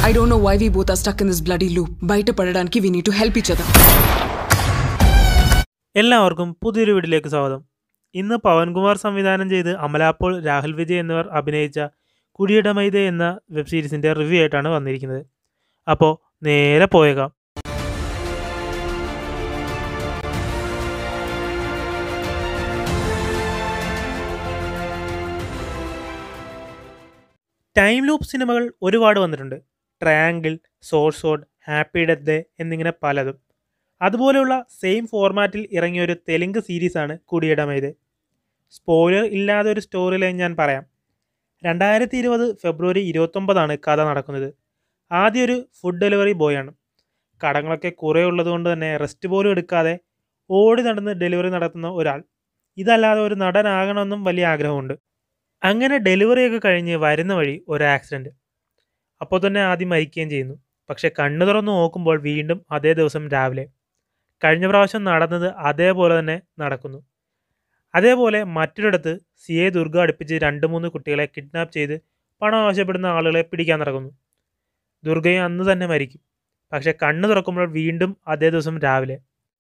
I don't know why we both are stuck in this bloody loop. బయటపడడానికి we need to help each other. എല്ലാവർക്കും പുതിയൊരു വീഡിയോയിലേക്ക് സ്വാഗതം ഇന്ന് പവൻകുമാർ സംവിധാനം ചെയ്ത് അമലാപ്പോൾ രാഹുൽ വിജയ് എന്നിവർ അഭിനയിച്ച കുടിയിട മൈത എന്ന വെബ് സീരീസിൻ്റെ റിവ്യൂ ആയിട്ടാണ് വന്നിരിക്കുന്നത് അപ്പോൾ നേരെ പോയേക്കാം ടൈം ലൂപ്പ് സിനിമകൾ ഒരുപാട് വന്നിട്ടുണ്ട് triangle source code happy death day എന്നിങ്ങനെ പലതും അതുപോലെയുള്ള സെയിം ഫോർമാറ്റിൽ ഇറങ്ങിയ ഒരു തെലുങ്ക് സീരീസാണ് കുടിയിടമേത് സ്പോയിലർ ഇല്ലാതെ ഒരു സ്റ്റോറി ലൈൻ ഞാൻ പറയാം രണ്ടായിരത്തി ഇരുപത് ഫെബ്രുവരി ഇരുപത്തൊമ്പതാണ് കഥ നടക്കുന്നത് ആദ്യം ഒരു ഫുഡ് ഡെലിവറി ബോയാണ് കടങ്ങളൊക്കെ കുറേ ഉള്ളതുകൊണ്ട് തന്നെ റെസ്റ്റ് പോലും എടുക്കാതെ ഓടി നടന്ന് ഡെലിവറി നടത്തുന്ന ഒരാൾ ഇതല്ലാതെ ഒരു നടനാകണമെന്നും വലിയ ആഗ്രഹമുണ്ട് അങ്ങനെ ഡെലിവറിയൊക്കെ കഴിഞ്ഞ് വരുന്ന വഴി ഒരു ആക്സിഡൻറ്റ് അപ്പോൾ തന്നെ ആദ്യം മരിക്കുകയും ചെയ്യുന്നു പക്ഷെ കണ്ണു തുറന്ന് നോക്കുമ്പോൾ വീണ്ടും അതേ ദിവസം രാവിലെ കഴിഞ്ഞ പ്രാവശ്യം നടന്നത് അതേപോലെ തന്നെ നടക്കുന്നു അതേപോലെ മറ്റൊരിടത്ത് സി എ ദുർഗ അടുപ്പിച്ച് രണ്ട് മൂന്ന് കുട്ടികളെ കിഡ്നാപ്പ് ചെയ്ത് പണം ആവശ്യപ്പെടുന്ന ആളുകളെ പിടിക്കാൻ നടക്കുന്നു ദുർഗയും അന്ന് തന്നെ മരിക്കും പക്ഷെ കണ്ണു തുറക്കുമ്പോൾ വീണ്ടും അതേ ദിവസം രാവിലെ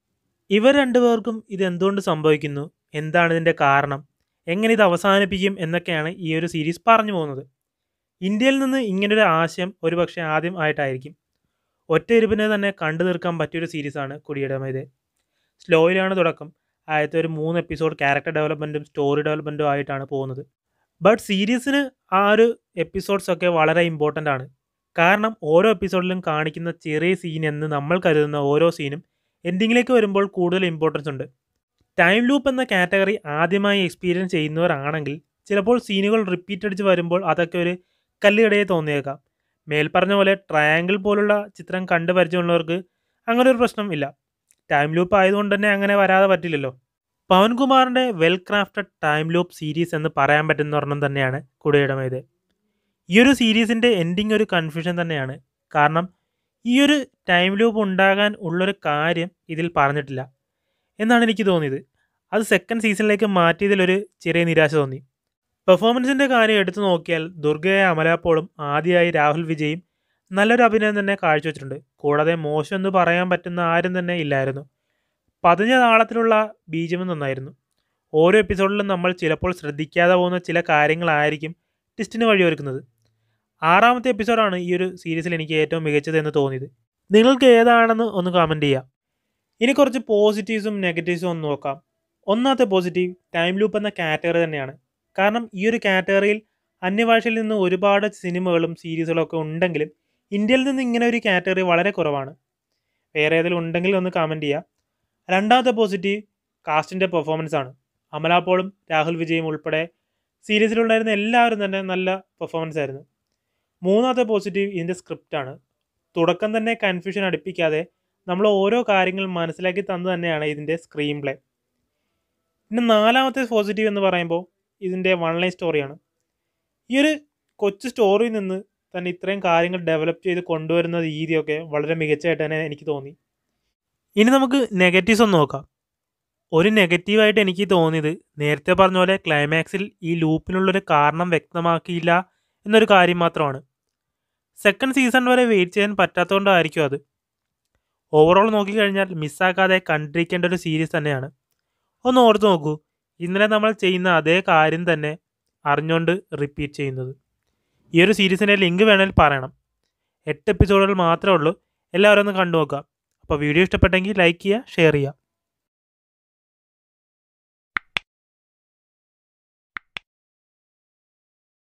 ഇവർ രണ്ടുപേർക്കും ഇത് എന്തുകൊണ്ട് സംഭവിക്കുന്നു എന്താണ് ഇതിൻ്റെ കാരണം എങ്ങനെ ഇത് അവസാനിപ്പിക്കും എന്നൊക്കെയാണ് ഈ ഒരു സീരീസ് പറഞ്ഞു പോകുന്നത് ഇന്ത്യയിൽ നിന്ന് ഇങ്ങനൊരു ആശയം ഒരുപക്ഷെ ആദ്യം ആയിട്ടായിരിക്കും ഒറ്റ ഇരുപ്പിനെ തന്നെ കണ്ടു തീർക്കാൻ പറ്റിയൊരു സീരീസാണ് കുടിയിടമേത് സ്ലോയിലാണ് തുടക്കം ആദ്യത്തെ ഒരു മൂന്ന് എപ്പിസോഡ് ക്യാരക്ടർ ഡെവലപ്മെൻറ്റും സ്റ്റോറി ഡെവലപ്മെൻറ്റും ആയിട്ടാണ് പോകുന്നത് ബട്ട് സീരീസിന് ആ ഒരു എപ്പിസോഡ്സ് ഒക്കെ വളരെ ഇമ്പോർട്ടൻ്റ് ആണ് കാരണം ഓരോ എപ്പിസോഡിലും കാണിക്കുന്ന ചെറിയ സീൻ എന്ന് നമ്മൾ കരുതുന്ന ഓരോ സീനും എൻഡിങ്ങിലേക്ക് വരുമ്പോൾ കൂടുതൽ ഇമ്പോർട്ടൻസ് ഉണ്ട് ടൈം ലൂപ്പ് എന്ന കാറ്റഗറി ആദ്യമായി എക്സ്പീരിയൻസ് ചെയ്യുന്നവരാണെങ്കിൽ ചിലപ്പോൾ സീനുകൾ റിപ്പീറ്റ് അടിച്ച് വരുമ്പോൾ അതൊക്കെ ഒരു കല്ലുകടയെ തോന്നിയേക്കാം മേൽപ്പറഞ്ഞ പോലെ ട്രയാങ്കിൾ പോലുള്ള ചിത്രം കണ്ടു പരിചയമുള്ളവർക്ക് അങ്ങനെ ഒരു പ്രശ്നം ഇല്ല ടൈം ലൂപ്പ് ആയതുകൊണ്ട് തന്നെ അങ്ങനെ വരാതെ പറ്റില്ലല്ലോ പവൻകുമാറിൻ്റെ well crafted time loop series എന്ന് പറയാൻ പറ്റുന്ന ഒരെണ്ണം തന്നെയാണ് കുടയിടമേത് ഈ ഒരു സീരീസിൻ്റെ എൻഡിങ് ഒരു കൺഫ്യൂഷൻ തന്നെയാണ് കാരണം ഈ ഒരു ടൈം ലൂപ്പ് ഉണ്ടാകാൻ ഉള്ളൊരു കാര്യം ഇതിൽ പറഞ്ഞിട്ടില്ല എന്നാണ് എനിക്ക് തോന്നിയത് അത് സെക്കൻഡ് സീസണിലേക്ക് മാറ്റിയതിലൊരു ചെറിയ നിരാശ തോന്നി പെർഫോമൻസിൻ്റെ കാര്യം എടുത്തു നോക്കിയാൽ ദുർഗയെ അമലാപ്പോളും ആദ്യമായി രാഹുൽ വിജയും നല്ലൊരു അഭിനയം തന്നെ കാഴ്ചവെച്ചിട്ടുണ്ട് കൂടാതെ മോശം എന്ന് പറയാൻ പറ്റുന്ന ആരും തന്നെ ഇല്ലായിരുന്നു പതിഞ്ഞ താളത്തിലുള്ള ബീജവും നന്നായിരുന്നു ഓരോ എപ്പിസോഡിലും നമ്മൾ ചിലപ്പോൾ ശ്രദ്ധിക്കാതെ പോകുന്ന ചില കാര്യങ്ങളായിരിക്കും ടിസ്റ്റിന് വഴിയൊരുക്കുന്നത് ആറാമത്തെ എപ്പിസോഡാണ് ഈ ഒരു സീരീസിൽ എനിക്ക് ഏറ്റവും മികച്ചത് എന്ന് തോന്നിയത് നിങ്ങൾക്ക് ഏതാണെന്ന് ഒന്ന് കമൻറ്റ് ചെയ്യാം ഇനി കുറച്ച് പോസിറ്റീവ്സും നെഗറ്റീവ്സും ഒന്ന് നോക്കാം ഒന്നാമത്തെ പോസിറ്റീവ് ടൈം ലൂപ്പ് എന്ന കാറ്റഗറി തന്നെയാണ് കാരണം ഈ ഒരു കാറ്റഗറിയിൽ അന്യഭാഷയിൽ നിന്ന് ഒരുപാട് സിനിമകളും സീരീസുകളും ഒക്കെ ഉണ്ടെങ്കിലും ഇന്ത്യയിൽ നിന്ന് ഇങ്ങനെ ഒരു കാറ്റഗറി വളരെ കുറവാണ് വേറെ ഏതെങ്കിലും ഉണ്ടെങ്കിൽ ഒന്ന് കമൻറ്റ് ചെയ്യുക രണ്ടാമത്തെ പോസിറ്റീവ് കാസ്റ്റിൻ്റെ പെർഫോമൻസ് ആണ് അമലാപ്പോളും രാഹുൽ വിജയും ഉൾപ്പെടെ സീരീസിലുണ്ടായിരുന്ന എല്ലാവരും തന്നെ നല്ല പെർഫോമൻസ് ആയിരുന്നു മൂന്നാമത്തെ പോസിറ്റീവ് ഇതിൻ്റെ സ്ക്രിപ്റ്റാണ് തുടക്കം തന്നെ കൺഫ്യൂഷൻ അടുപ്പിക്കാതെ നമ്മൾ ഓരോ കാര്യങ്ങൾ മനസ്സിലാക്കി തന്നു തന്നെയാണ് ഇതിൻ്റെ സ്ക്രീൻ പ്ലേ പിന്നെ നാലാമത്തെ പോസിറ്റീവ് എന്ന് പറയുമ്പോൾ ഇതിൻ്റെ വൺ ലൈൻ സ്റ്റോറിയാണ് ഈ ഒരു കൊച്ചു സ്റ്റോറിയിൽ നിന്ന് തന്നെ ഇത്രയും കാര്യങ്ങൾ ഡെവലപ്പ് ചെയ്ത് കൊണ്ടുവരുന്ന രീതിയൊക്കെ വളരെ മികച്ചതായിട്ട് തന്നെ എനിക്ക് തോന്നി ഇനി നമുക്ക് നെഗറ്റീവ്സ് ഒന്ന് നോക്കാം ഒരു നെഗറ്റീവായിട്ട് എനിക്ക് തോന്നിയത് നേരത്തെ പറഞ്ഞ പോലെ ക്ലൈമാക്സിൽ ഈ ലൂപ്പിനുള്ളൊരു കാരണം വ്യക്തമാക്കിയില്ല എന്നൊരു കാര്യം മാത്രമാണ് സെക്കൻഡ് സീസൺ വരെ വെയിറ്റ് ചെയ്യാൻ പറ്റാത്തതുകൊണ്ടായിരിക്കും അത് ഓവറോൾ നോക്കിക്കഴിഞ്ഞാൽ മിസ്സാക്കാതെ കണ്ടിരിക്കേണ്ട ഒരു സീരീസ് തന്നെയാണ് ഒന്ന് ഓർത്ത് നോക്കൂ ഇന്നലെ നമ്മൾ ചെയ്യുന്ന അതേ കാര്യം തന്നെ അറിഞ്ഞുകൊണ്ട് റിപ്പീറ്റ് ചെയ്യുന്നത് ഈ ഒരു സീരീസിൻ്റെ ലിങ്ക് വേണമെങ്കിൽ പറയണം എട്ട് എപ്പിസോഡുകൾ മാത്രമേ ഉള്ളൂ എല്ലാവരും ഒന്ന് കണ്ടു നോക്കുക അപ്പോൾ വീഡിയോ ഇഷ്ടപ്പെട്ടെങ്കിൽ ലൈക്ക് ചെയ്യുക ഷെയർ ചെയ്യുക